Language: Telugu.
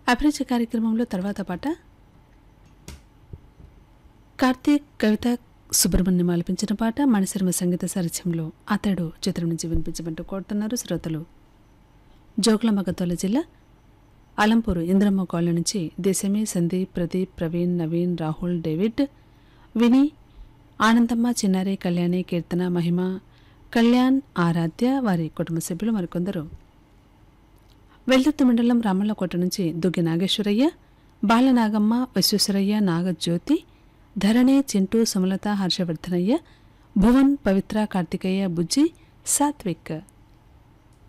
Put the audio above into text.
అభిరుచి కార్యక్రమంలో తర్వాత పాట కార్తీక్ కవిత సుబ్రహ్మణ్యం ఆలపించిన పాట మణిశర్మ సంగీత సారథ్యంలో అతడు చిత్రం నుంచి వినిపించమంటూ కోరుతున్నారు శ్రోతలు జోగులాంబగద్వాల జిల్లా అలంపూరు ఇంద్రమ్మ కాలనీ నుంచి దేశమే సందీప్ ప్రదీప్ ప్రవీణ్ నవీన్ రాహుల్ డేవిడ్ విని ఆనందమ్మ చిన్నారి కళ్యాణి కీర్తన మహిమ కళ్యాణ్ ఆరాధ్య వారి కుటుంబ సభ్యులు మరికొందరు వెల్దుర్తి మండలం రామల్లకోట నుంచి దుగ్గి నాగేశ్వరయ్య బాలనాగమ్మ విశ్వేశ్వరయ్య నాగజ్యోతి ధరణి చింటూ సుమలత హర్షవర్ధనయ్య భువన్ పవిత్ర కార్తికేయ బుజ్జి సాత్విక్